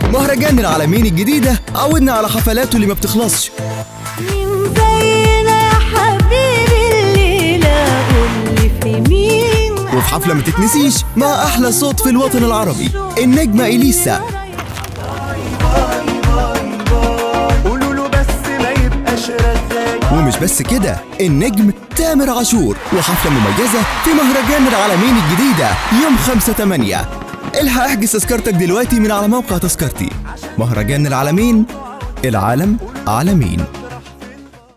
مهرجان العالمين الجديدة عودنا على حفلاته اللي ما بتخلصش مين زينا يا حبيبي الليلة قولي في مين وفي حفلة ما تتنسيش مع أحلى صوت في الوطن العربي النجمة إليسا قولوا له بس ما يبقاش رغاي ومش بس كده النجم تامر عاشور وحفلة مميزة في مهرجان العالمين الجديدة يوم 5 8 الحق احجز تذكرتك دلوقتي من على موقع تذكرتي مهرجان العالمين العالم عالمين